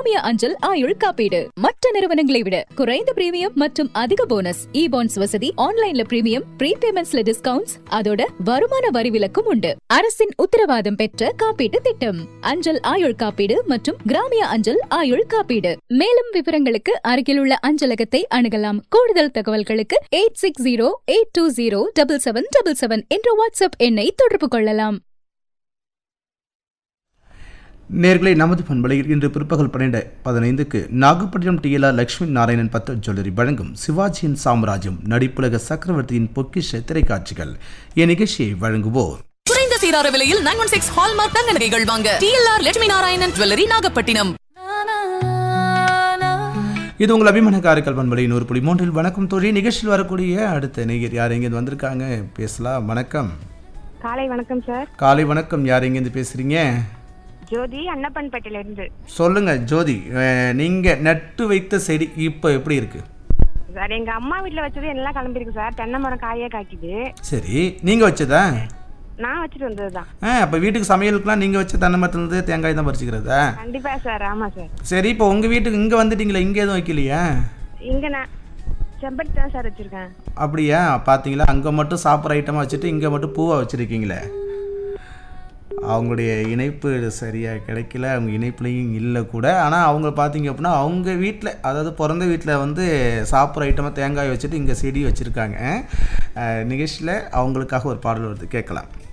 கிராமிய அஞ்சல் ஆயுள் காப்பீடு மற்ற நிறுவனங்களை விட குறைந்த பிரீமியம் மற்றும் அதிக போனஸ் இ பாண்ட்ஸ் வசதி ஆன்லைன்ல பிரீமியம் ப்ரீபேமெண்ட்ஸ்ல டிஸ்கவுண்ட்ஸ் அதோட வருமான வரி விலக்கும் உண்டு அரசின் உத்தரவாதம் பெற்ற காப்பீட்டு திட்டம் அஞ்சல் ஆயுள் காப்பீடு மற்றும் கிராமிய அஞ்சல் ஆயுள் காப்பீடு மேலும் விவரங்களுக்கு அருகில் உள்ள அஞ்சலகத்தை அணுகலாம் கூடுதல் தகவல்களுக்கு eight six zero eight two zero double seven double seven என்ற வாட்ஸ்அப் எண்ணை தொடர்பு கொள்ளலாம் நேர்களை நமது பண்பலையில் இன்று பிற்பகல் பன்னெண்டு பதினைந்துக்கு நாகப்பட்டினம் டிஎல்ஆர் லட்சுமி நாராயணன் பத்து ஜுவல்லரி வழங்கும் சிவாஜியின் சாம்ராஜ்யம் நடிப்புலக சக்கரவர்த்தியின் பொக்கிஷ திரைக்காட்சிகள் இந்நிகழ்ச்சியை வழங்குவோர் குறைந்த சீரார விலையில் நைன் ஒன் சிக்ஸ் ஹால்மார்க் தங்க நகைகள் வாங்க டிஎல்ஆர் லட்சுமி நாராயணன் ஜுவல்லரி நாகப்பட்டினம் இது உங்கள் அபிமான காரைக்கால் பண்பலை நூறு புள்ளி மூன்றில் வணக்கம் தோழி நிகழ்ச்சியில் வரக்கூடிய அடுத்த நேயர் யார் எங்கேருந்து வந்திருக்காங்க பேசலாம் வணக்கம் காலை வணக்கம் சார் காலை வணக்கம் யார் எங்கேருந்து பேசுறீங்க ஜோதி அன்னப்பன்பேட்டையில இருந்து சொல்லுங்க ஜோதி அஹ், நீங்க நட்டு வைத்த செடி இப்போ எப்படி இருக்கு சார் எங்க அம்மா வீட்ல வச்சது எல்லாம் கிளம்பிருக்கு சார் தென்னை மரம் காயே காய்க்குது சரி நீங்க வச்சதா நான் வச்சுட்டு வந்ததுதான் ஆ அப்போ வீட்டுக்கு சமையலுக்குலாம் நீங்கள் வச்ச தென்னை மரத்துலேருந்து தேங்காய் தான் பறிச்சுக்கிறதா கண்டிப்பா சார் ஆமா சார் சரி இப்போ உங்கள் வீட்டுக்கு இங்கே வந்துட்டீங்களா இங்கே எதுவும் வைக்கலையா இங்க நான் செம்பருத்தி தான் சார் வச்சிருக்கேன் அப்படியா பார்த்தீங்களா அங்கே மட்டும் சாப்பிட்ற ஐட்டமாக வச்சுட்டு இங்கே மட்டும் பூவாக வச்சுருக்கீங்களே அவங்களுடைய இணைப்பு சரியாக கிடைக்கல அவங்க இணைப்புலையும் இல்லை கூட ஆனால் அவங்க பார்த்தீங்க அப்படின்னா அவங்க வீட்டில் அதாவது பிறந்த வீட்டில் வந்து சாப்பிட்ற ஐட்டமாக தேங்காய் வச்சுட்டு இங்கே செடி வச்சுருக்காங்க நிகழ்ச்சியில் அவங்களுக்காக ஒரு பாடல் வருது கேட்கலாம்